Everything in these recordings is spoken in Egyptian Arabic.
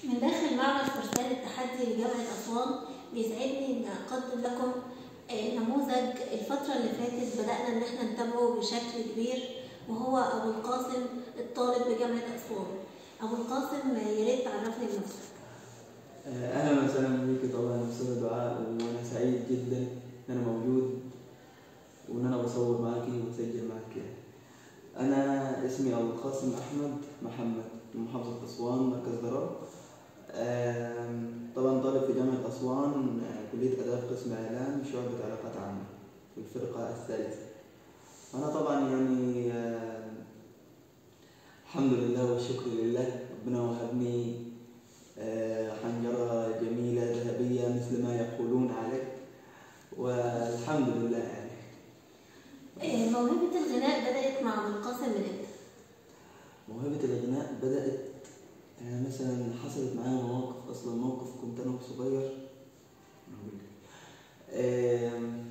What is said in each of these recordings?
من داخل معرض فرسان التحدي لجامعة أسوان بيسعدني إن أقدم لكم آه، نموذج الفترة اللي فاتت بدأنا إن احنا نتابعه بشكل كبير وهو أبو القاسم الطالب بجامعة أسوان. أبو القاسم آه، يا ريت تعرفني بنفسك. اهلا وسهلا بيك طبعا استاذ دعاء وانا سعيد جدا ان انا موجود وان انا بصور معاكي وبسجل معاكي انا اسمي ابو القاسم احمد محمد من محافظه اسوان مركز ضرب آم، طبعا طالب في جامعه اسوان آه، كليه اداب قسم اعلام شعبه علاقات عامه في الفرقه الثالثه انا طبعا يعني آه، الحمد لله والشكر لله ربنا وهبني آه، حنجرة جميلة ذهبية مثل ما يقولون عليه والحمد لله يعني آه، موهبة الغناء بدأت مع أبو القاسم من إمتى؟ موهبة الغناء بدأت يعني مثلا حصلت معايا مواقف أصلا موقف كنت أنا صغير آم،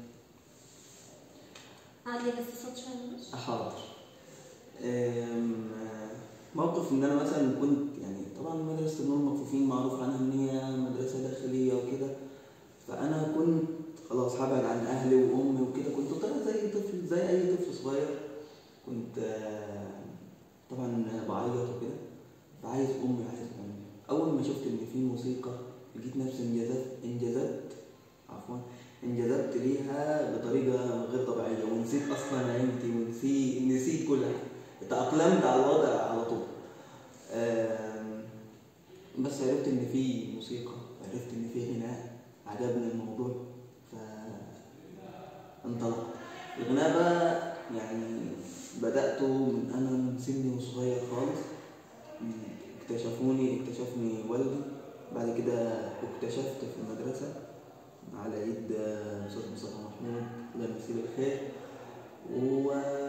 علي بس الصوت شوية معلش. حاضر آم، آه، موقف ان انا مثلا كنت يعني طبعا مدرسه النور المكفوفين معروف عنها ان هي مدرسه داخليه وكده فانا كنت خلاص هبعد عن اهلي وامي وكده كنت طالع زي طفل زي اي طفل صغير كنت آه، طبعا بعيط وكده فعايز امي عايز امي اول ما شفت ان في موسيقى لقيت نفسي انجذبت انجذبت عفوا انجذبت ليها بطريقه غير طبيعيه ونسيت اصلا عيلتي ونسيت نسيت كل حاجه تأقلمت على الوضع على طول آم، بس عرفت ان في موسيقى عرفت ان في غناء عجبني الموضوع ف انطلقت الغناء بقى يعني بدأته من أنا من سني وصغير خالص اكتشفوني اكتشفني والدي بعد كده اكتشفت في المدرسة على يد أستاذ مصطفى محمود الله يمسيه بالخير و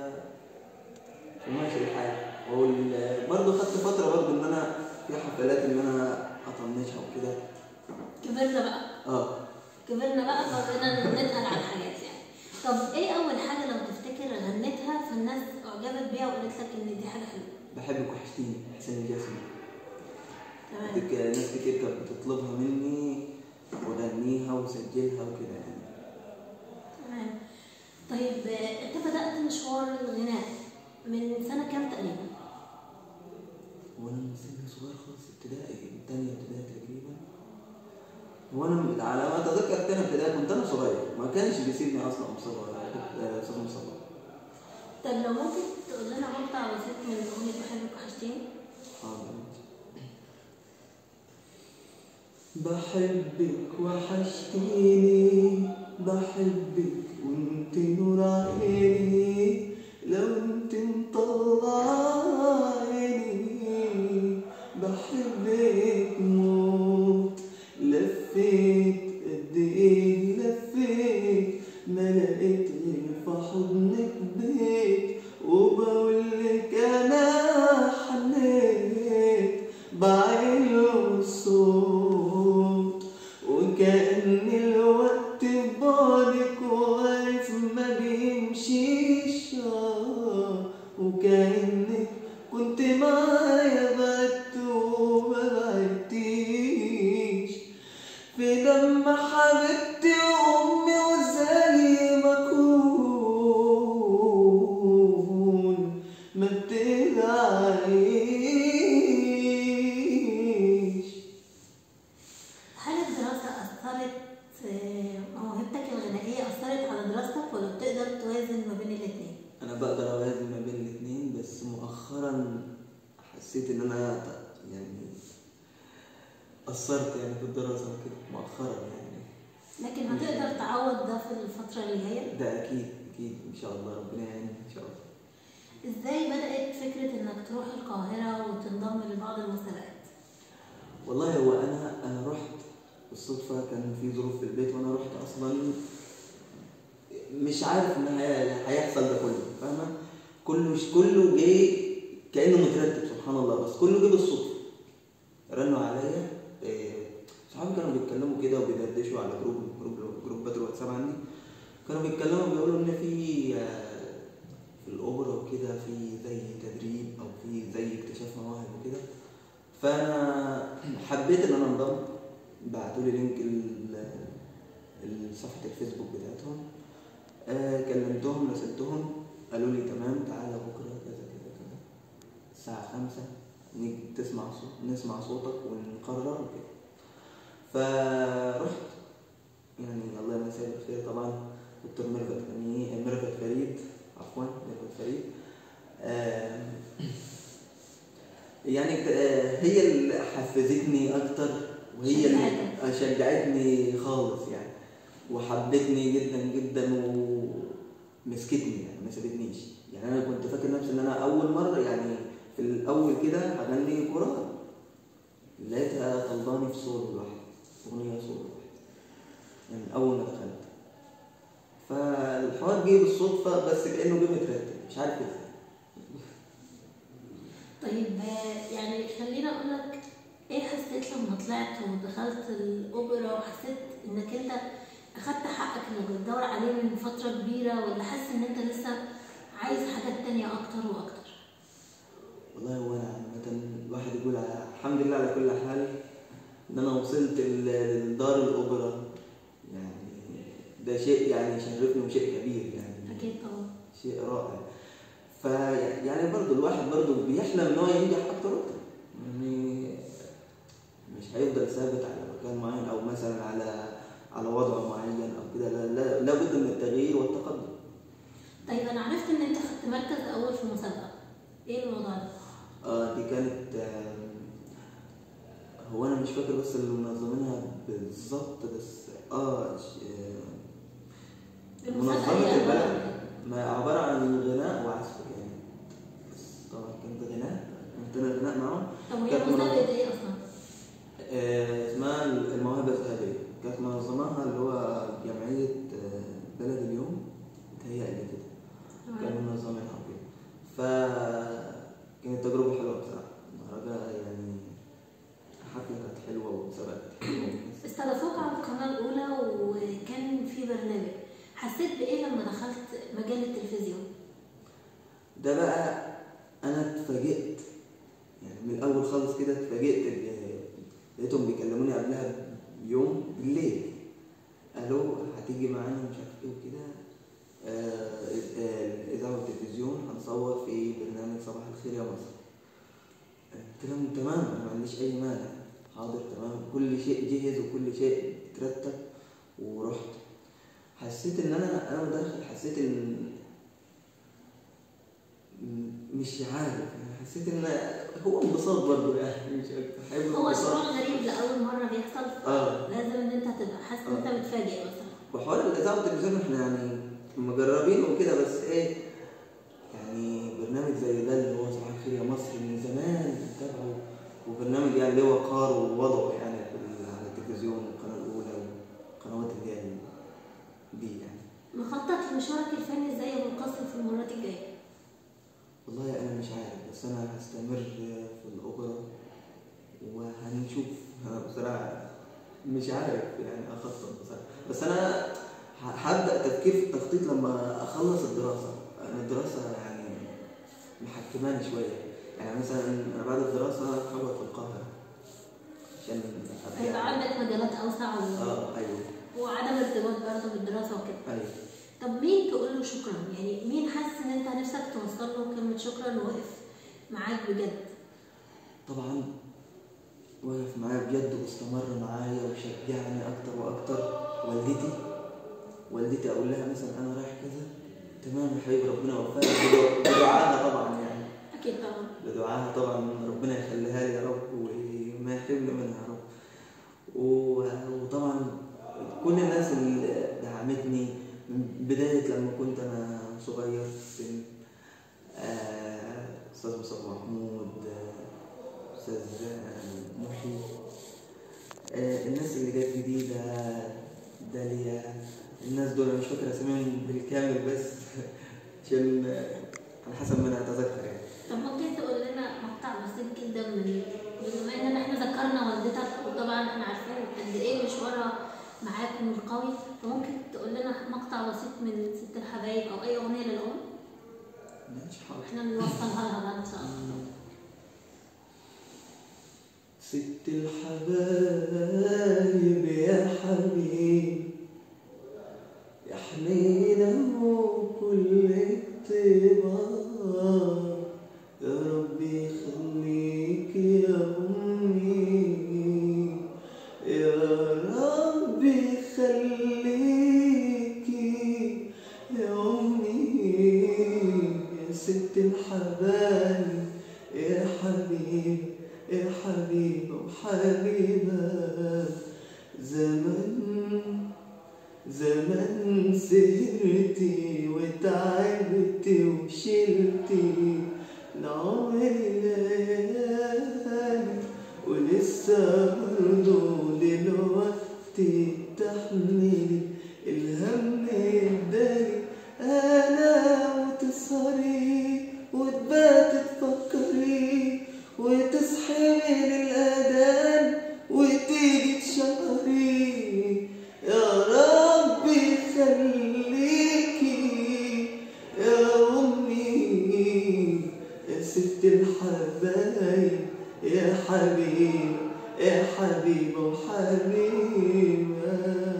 وماشي الحال وال- برضه خدت فترة برضه إن أنا في حفلات إن أنا أطنشها وكده كبرنا بقى اه كبرنا بقى فبقينا نتقل على الحاجات يعني. طب إيه أول حاجة لو تفتكر غنيتها فالناس أعجبت بيها وقالت لك إن دي حاجة حلوة؟ بحبك وحشتيني حسين الجسمي تمام. ديك ناس كتير كانت بتطلبها مني وأغنيها وسجلها وكده يعني تمام طيب آه، انت بدأت مشوار الغناء من سنة كام تقريبا؟ وأنا من سن صغير خالص ابتدائي تانية ابتدائي تقريبا وأنا على ما أتذكر تانية ابتدائي كنت أنا صغير ما كانش بيسيبني أصلا مصطفى آه، أستاذ مصطفى طب لو ممكن تقول لنا مقطع بسيط من أغنية بحبك وحشتيني؟ حاضر بحبك وحشتيني بحبك وانت نور عيني لو انت مطلع عيني بحبك موت لفيت قد ايه لفيت ما لقيت غير في حضنك بيت وبقول لك انا حنيت بعين الصوت وكأن الوقت بعدك واقف ما بيمشيش آه، وكأنك كنت معايا بعدت وما بعدتيش في دم حبيبتي وامي وزي ما اكون ما بتدعيش هل الدراسة أثرت آه، موهبتك الغنائية أثرت على دراستك ولا بتقدر توازن ما بين الاتنين؟ انا بقدر اوازن ما بين الاثنين بس مؤخرا حسيت ان انا يعني قصرت يعني في الدراسه وكده مؤخرا يعني لكن هتقدر تعوض ده في الفترة اللي جاية؟ ده اكيد اكيد ان شاء الله ربنا يعيني ان شاء الله إزاي بدأت فكرة إنك تروح القاهرة وتنضم لبعض المسابقات؟ والله هو انا انا رحت بالصدفه كان في ظروف في البيت وانا رحت اصلا مش عارف ان هي- هيحصل ده كله فاهمه كله كله جه كانه مترتب سبحان الله بس كله جه بالصدفه رنوا عليا إيه، صحابي كانوا بيتكلموا كده وبيدردشوا على جروب جروب جروبات الواتساب عندي كانوا بيتكلموا بيقولوا ان في آه، في الاوبرا وكده في زي تدريب او في زي اكتشاف مواهب وكده فانا حبيت ان انا انضم بعتوا لي لينك ال- ال- صفحه الفيسبوك بتاعتهم آه كلمتهم رسلتهم قالوا لي تمام تعالى بكره كذا كذا كذا الساعه خمسة نيجي تسمع صوت نسمع صوتك ونقرر وكده فرحت يعني الله يمسيه بالخير طبعا دكتور ميرفت فني ميرفت فريد عفوا ميرفت فريد آه، يعني آه، هي اللي حفزتني اكتر وهي اللي شجعتك. شجعتني خالص يعني وحبتني جدا جدا ومسكتني يعني ما سابتنيش يعني انا كنت فاكر نفسي ان انا اول مره يعني في الاول كده هغني قران لقيتها طلباني في صوت لوحدي اغنيه صوت لوحدي يعني من اول ما دخلت فالحوار جه بالصدفه بس كانه جه مترتب مش عارف ازاي طيب آه، يعني خليني اقول لك ايه حسيت لما طلعت ودخلت الاوبرا وحسيت انك انت اخدت حقك انك بتدور عليه من فتره كبيره ولا حاسس ان انت لسه عايز حاجات تانية اكتر واكتر والله هو انا عامة الواحد يقول على- الحمد لله على كل حال ان انا وصلت ل- لدار الاوبرا يعني ده شيء يعني يشرفني وشيء كبير يعني اكيد طبعا شيء رائع ف يعني برضه الواحد برضه بيحلم ان هو ينجح اكتر واكتر يعني مش هيفضل ثابت على مكان معين او مثلا على على وضع معين او كده لا لا لابد من التغيير والتقدم طيب انا عرفت ان انت خدت مركز اول في مسابقه ايه الموضوع ده اه دي كانت آم، هو انا مش فاكر بس اللي منظمينها بالظبط بس اه ش- آه، المسابقه منظمة دي البلد عبارة عن ما عبارة عن غناء وعزف كمان بس طبعا كانت غناء كنت انا غناء معاهم طب وهي كانت مسابقه منظمة- ايه اصلا؟ آه، اسمها الموهبة الذهبية كانت منظماها اللي هو جمعية آه، بلد اليوم متهيألي كده كانوا منظمينها وكده فكانت تجربة حلوة بصراحة المهرجان يعني حفلة كانت حلوة ومسابقة كانت حلوة استضافوك على القناه الاولى وكان في برنامج حسيت بايه لما دخلت مجال التلفزيون؟ ده بقى أنا اتفاجئت يعني من الأول خالص كده اتفاجئت ب- لقيتهم بيكلموني قبلها بيوم بالليل قالوا هتيجي معانا مش عارف ايه وكده آه، آه، الإذاعة والتلفزيون هنصور في برنامج صباح الخير يا مصر قلت لهم تمام أنا ما عنديش أي مانع حاضر تمام كل شيء جهز وكل شيء اترتب ورحت حسيت ان انا انا داخل حسيت ان م- مش عارف يعني حسيت ان هو انبساط برضه يعني مش أكتر. حلو هو انبساط. شعور غريب لاول مره بيحصل اه لازم ان انت تبقى حاسس ان انت آه. متفاجئ مثلا وحوار الاذاعه والتلفزيون احنا يعني مجربين وكده بس ايه يعني برنامج زي ده اللي هو صباح الخير يا مصر من زمان بتابعه وبرنامج يعني له وقار ووضعه يعني في ال- على التلفزيون والقناه الاولى والقنوات اللي هي ال- دي يعني مخطط لمشوارك الفني ازاي يا ابو القاسم في المرات الجايه؟ والله انا مش عارف بس انا هستمر في الاوبرا وهنشوف أنا بصراحه مش عارف يعني اخطط بصراحه بس انا ه- هبدا تفكير في التخطيط لما اخلص الدراسه انا الدراسه يعني محكماني شويه يعني مثلا انا بعد الدراسه هقعد في القاهره عشان أبقى هيبقى يعني- عندك مجالات اوسع و... اه ايوه وعدم ارتباط برضه بالدراسه وكده ايوه طب مين تقول له شكرا؟ يعني مين حاسس ان انت نفسك توصل له كلمه شكرا ووقف معاك بجد؟ طبعا وقف معايا بجد واستمر معايا وشجعني اكتر واكتر والدتي والدتي اقول لها مثلا انا رايح كذا تمام يا حبيبي ربنا يوفقك بدع- بدعائها طبعا يعني اكيد طبعا بدعائها طبعا ربنا يخليها لي يا رب وما يحرمني منها يا رب و- وطبعا كل الناس اللي دعمتني من بداية لما كنت أنا صغير في السن آه، أستاذ مصطفى محمود آه، أستاذ آه، محي آه، الناس اللي جت جديدة داليا الناس دول أنا مش فاكر أساميهم بالكامل بس عشان آه، على حسب ما أنا أتذكر يعني طب ممكن تقول لنا مقطع بسيط جدا من بما اننا احنا ذكرنا والدتك وطبعا احنا عارفين قد ايه مشوارها معاكم القوي فممكن تقول لنا مقطع بسيط من ست الحبايب او اي اغنيه للام ماشي حاضر احنا نوصلها لها بعد ان شاء الله ست الحبايب يا حبيب يا حنينة وكل الطيبة يا رب يخليك يا أمي يا رب يخليكي يا أمي يا ست الحبايب يا حبيب يا حبيبة وحبيبة زمن زمان سهرتي وتعبتي وشلتي العمر ليالي ولسه برضه دلوقتي تحملي الهم الداري انا وتسهري وتباتي تفكري وتصحي من الاذان وتيجي تشهري يا رب خليكي يا امي يا ست الحبايب يا حبيب يا حبيبه وحبيبه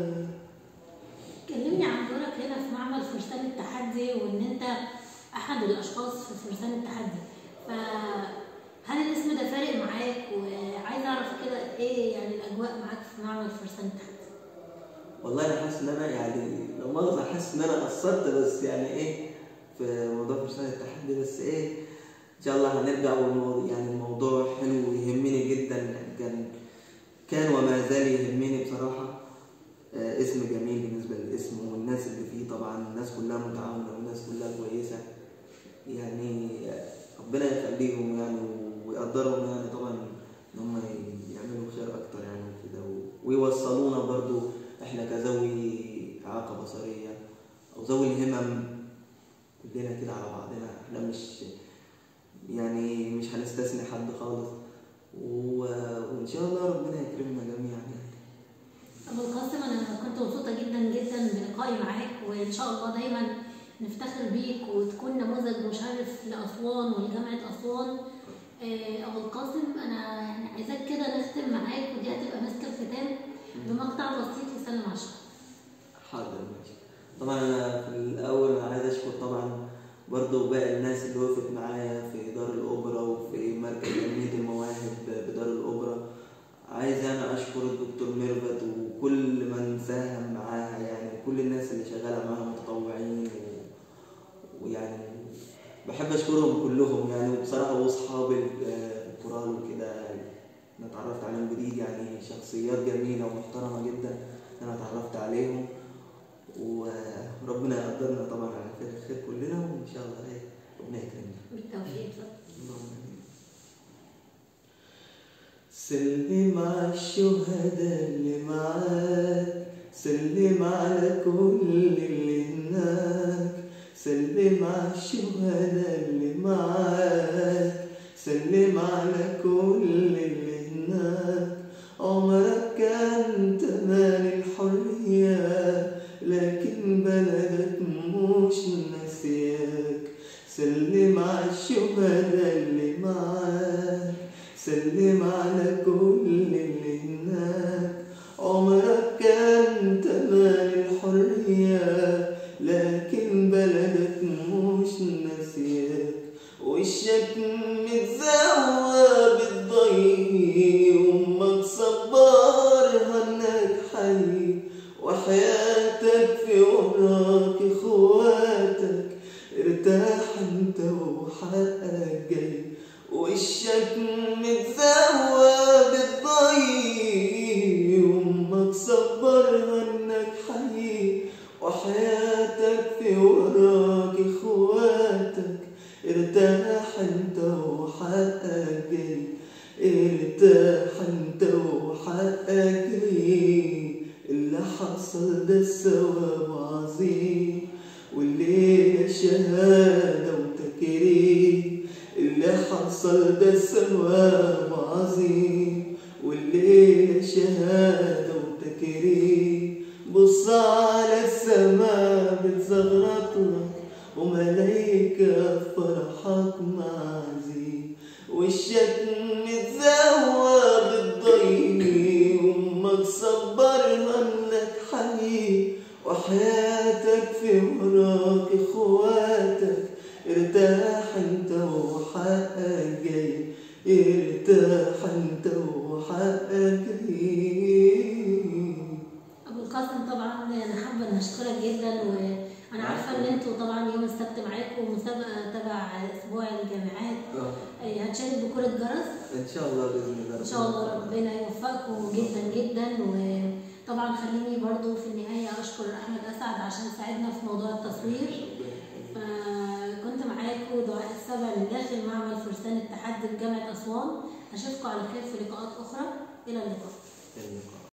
كلمني عن دورك هنا في معمل فرسان التحدي وان انت احد الاشخاص في فرسان التحدي فهل الاسم ده فارق معاك وعايزه اعرف كده ايه يعني الاجواء معاك في معمل فرسان التحدي والله انا حاسس ان انا يعني لو مؤاخذة حاسس ان انا قصرت بس يعني ايه في موضوع فرسان التحدي بس ايه ان شاء الله هنرجع والموضوع يعني الموضوع حلو ويهمني جدا يعني كان كان وما زال يهمني بصراحة آه اسم جميل بالنسبة للاسم والناس اللي فيه طبعا الناس كلها متعاونة والناس كلها كويسة يعني ربنا يخليهم يعني ويقدرهم يعني طبعا ان هم يعملوا خير اكتر يعني وكده و- ويوصلونا برضو احنا كذوي اعاقه بصريه او ذوي الهمم كلنا كده على بعضنا احنا مش يعني مش هنستثني حد خالص و... وان شاء الله ربنا يكرمنا جميعا يعني ابو القاسم انا كنت مبسوطه جدا جدا بلقائي معاك وان شاء الله دايما نفتخر بيك وتكون نموذج مشرف لاسوان ولجامعه اسوان آه، ابو القاسم انا يعني عايزاك كده نختم معاك ودي هتبقى ماسكه الختام بمقطع بسيط يسلم على الشعب حاضر ماشي طبعا انا في الاول انا عايز اشكر طبعا برضو باقي الناس اللي وقفت معايا في دار الاوبرا وفي مركز تنميه المواهب بدار الاوبرا عايز انا اشكر الدكتور ميرفت وكل من ساهم معاها يعني كل الناس اللي شغاله معاها متطوعين و... ويعني بحب اشكرهم كلهم يعني وبصراحه واصحابي الكورال وكده انا اتعرفت عليهم جديد يعني شخصيات جميله ومحترمه جدا انا اتعرفت عليهم وربنا يقدرنا طبعا على خير الخير كلنا وان شاء الله ايه ربنا يكرمنا بالتوفيق اتفضل. اللهم آمين. سلم على الشهداء اللي معاك سلم على كل اللي هناك سلم على الشهداء اللي معاك سلم على كل اللي هناك عمرك كان تمام الحرية لكن بلدك مش ناسياك سلم على الشهداء اللي معاك سلم على كل اللي هناك عمرك كان تمام الحرية لكن بلدك مش ناسياك وشك متزوى بالضي وامك صبرها انك حي وحياتك في وراك اخواتك ارتاح انت وحقك جاي وشك متزوى بالضي وامك صبرها انك حي وحياتك في وراك اخواتك ارتاح انت وحقك جاي ارتاح انت وحقك جاي اللي حصل ده الثواب عظيم والليلة شهادة وتكريم اللي حصل ده ثواب عظيم والليلة شهادة وتكريم بص على السماء بتزغرط لك وملايكة في فرحك معزين وشك متزوى وحقك جاي ارتاح انت وحقك جاي ابو القاسم طبعا انا حابه ان اشكرك جدا وانا عارفه ان انتوا طبعا يوم السبت معاكم مسابقه تبع اسبوع الجامعات اه آه، هتشارك بكره جرس ان شاء الله باذن الله ان شاء الله ربنا يوفقكم جدا جدا وطبعا خليني برضو في النهايه اشكر احمد اسعد عشان ساعدنا في موضوع التصوير فكنت معاكم دعاء السبع من داخل معمل فرسان التحدي بجامعه اسوان اشوفكم على خير في لقاءات اخرى الى اللقاء اللقاء